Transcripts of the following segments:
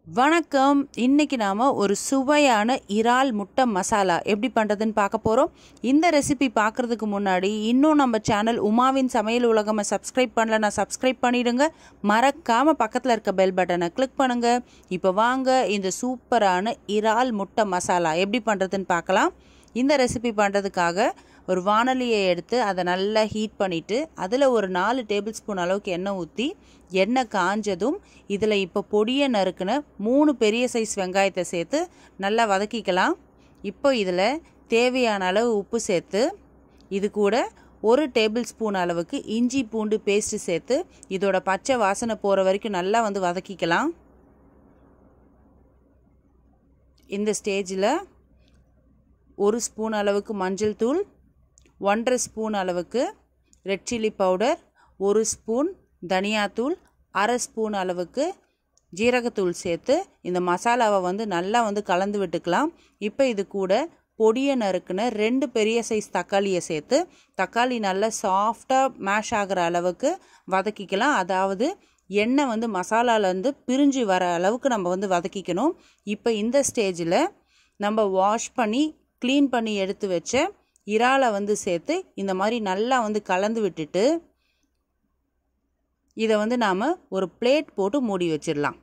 வணக்கம் இன்னைக்கு நாம் ஒரு சுவையான இறால் முட்டை மசாலா எப்படி பண்ணுறதுன்னு பார்க்க போகிறோம் இந்த ரெசிபி பார்க்குறதுக்கு முன்னாடி இன்னும் நம்ம சேனல் உமாவின் சமையல் உலகமை சப்ஸ்கிரைப் பண்ணலன்னா சப்ஸ்கிரைப் பண்ணிடுங்க மறக்காமல் பக்கத்தில் இருக்க பெல் பட்டனை கிளிக் பண்ணுங்கள் இப்போ வாங்க இந்த சூப்பரான இறால் முட்டை மசாலா எப்படி பண்ணுறதுன்னு பார்க்கலாம் இந்த ரெசிபி பண்ணுறதுக்காக ஒரு வானலியை எடுத்து அதை நல்லா ஹீட் பண்ணிவிட்டு அதில் ஒரு நாலு டேபிள் ஸ்பூன் அளவுக்கு எண்ணெய் ஊற்றி எண்ணெய் காஞ்சதும் இதில் இப்போ பொடியை நறுக்குன மூணு பெரிய சைஸ் வெங்காயத்தை சேர்த்து நல்லா வதக்கிக்கலாம் இப்போ இதில் தேவையான அளவு உப்பு சேர்த்து இது கூட ஒரு டேபிள் ஸ்பூன் அளவுக்கு இஞ்சி பூண்டு பேஸ்ட்டு சேர்த்து இதோட பச்சை வாசனை போகிற வரைக்கும் நல்லா வந்து வதக்கிக்கலாம் இந்த ஸ்டேஜில் ஒரு ஸ்பூன் அளவுக்கு மஞ்சள் தூள் ஒன்றரை ஸ்பூன் அளவுக்கு ரெட் சில்லி பவுடர் ஒரு ஸ்பூன் தனியாத்தூள் அரை ஸ்பூன் அளவுக்கு ஜீரகத்தூள் சேர்த்து இந்த மசாலாவை வந்து நல்லா வந்து கலந்து விட்டுக்கலாம் இப்போ இது கூட பொடியை நறுக்குன ரெண்டு பெரிய சைஸ் தக்காளியை சேர்த்து தக்காளி நல்லா சாஃப்டாக மேஷ் ஆகிற அளவுக்கு வதக்கிக்கலாம் அதாவது எண்ணெய் வந்து மசாலாலேருந்து பிரிஞ்சு வர அளவுக்கு நம்ம வந்து வதக்கிக்கணும் இப்போ இந்த ஸ்டேஜில் நம்ம வாஷ் பண்ணி க்ளீன் பண்ணி எடுத்து வச்ச இறாலை வந்து சேர்த்து இந்த மாதிரி நல்லா வந்து கலந்து விட்டுட்டு இதை வந்து நாம் ஒரு பிளேட் போட்டு மூடி வச்சிடலாம்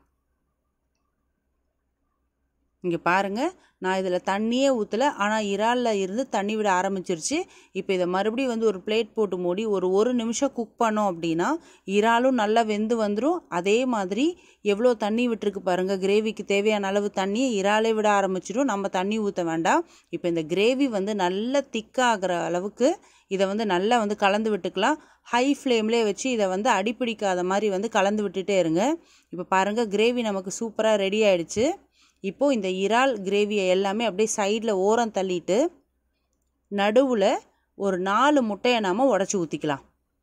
இங்கே பாருங்கள் நான் இதில் தண்ணியே ஊற்றலை ஆனால் இறாலில் இருந்து தண்ணி விட ஆரம்பிச்சிருச்சு இப்போ இதை மறுபடியும் வந்து ஒரு பிளேட் போட்டு மூடி ஒரு ஒரு நிமிஷம் குக் பண்ணோம் அப்படின்னா இறாலும் நல்லா வெந்து வந்துடும் அதே மாதிரி எவ்வளோ தண்ணி விட்டுருக்கு பாருங்கள் கிரேவிக்கு தேவையான அளவு தண்ணியை இறாலே விட ஆரம்பிச்சிடும் நம்ம தண்ணி ஊற்ற வேண்டாம் இப்போ இந்த கிரேவி வந்து நல்லா திக்காகிற அளவுக்கு இதை வந்து நல்லா வந்து கலந்து விட்டுக்கலாம் ஹை ஃப்ளேம்லேயே வச்சு இதை வந்து அடிப்பிடிக்காத மாதிரி வந்து கலந்து விட்டுட்டே இருங்க இப்போ பாருங்கள் கிரேவி நமக்கு சூப்பராக ரெடி ஆயிடுச்சு இப்போது இந்த இறால் கிரேவியை எல்லாமே அப்படியே சைடில் ஓரம் தள்ளிட்டு நடுவில் ஒரு நாலு முட்டையை நாம் உடச்சி ஊற்றிக்கலாம்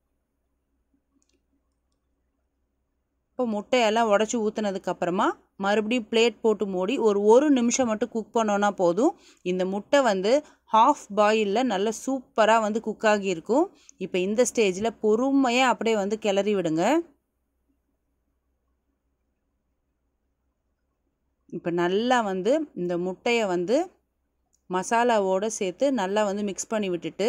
இப்போ முட்டையெல்லாம் உடச்சி ஊற்றுனதுக்கப்புறமா மறுபடியும் பிளேட் போட்டு மூடி ஒரு ஒரு நிமிஷம் மட்டும் குக் பண்ணோன்னா போதும் இந்த முட்டை வந்து ஹாஃப் பாயிலில் நல்ல சூப்பராக வந்து குக் ஆகியிருக்கும் இப்போ இந்த ஸ்டேஜில் பொறுமையாக அப்படியே வந்து கிளறி விடுங்க இப்போ நல்லா வந்து இந்த முட்டையை வந்து மசாலாவோடு சேர்த்து நல்லா வந்து மிக்ஸ் பண்ணி விட்டுட்டு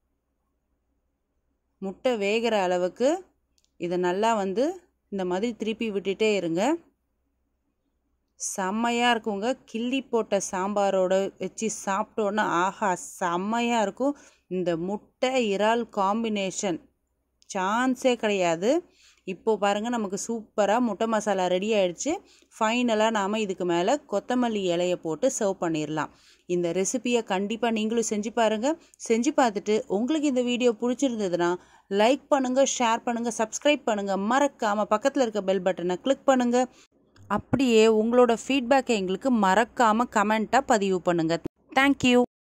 முட்டை வேகிற அளவுக்கு இதை நல்லா வந்து இந்த மாதிரி திருப்பி விட்டுட்டே இருங்க செம்மையாக இருக்குங்க கிள்ளி போட்ட சாம்பாரோட வச்சு சாப்பிட்டோன்னா ஆஹா செம்மையாக இருக்கும் இந்த முட்டை இறால் காம்பினேஷன் சான்ஸே கிடையாது இப்போது பாருங்கள் நமக்கு சூப்பராக முட்டை மசாலா ரெடி ஆகிடுச்சு ஃபைனலாக நாம் இதுக்கு மேலே கொத்தமல்லி இலையை போட்டு சர்வ் பண்ணிடலாம் இந்த ரெசிப்பியை கண்டிப்பாக நீங்களும் செஞ்சு பாருங்கள் செஞ்சு பார்த்துட்டு உங்களுக்கு இந்த வீடியோ பிடிச்சிருந்ததுன்னா லைக் பண்ணுங்கள் ஷேர் பண்ணுங்கள் சப்ஸ்கிரைப் பண்ணுங்கள் மறக்காமல் பக்கத்தில் இருக்க பெல் பட்டனை கிளிக் பண்ணுங்கள் அப்படியே உங்களோட ஃபீட்பேக்கை எங்களுக்கு மறக்காமல் கமெண்ட்டாக பதிவு பண்ணுங்கள் தேங்க்யூ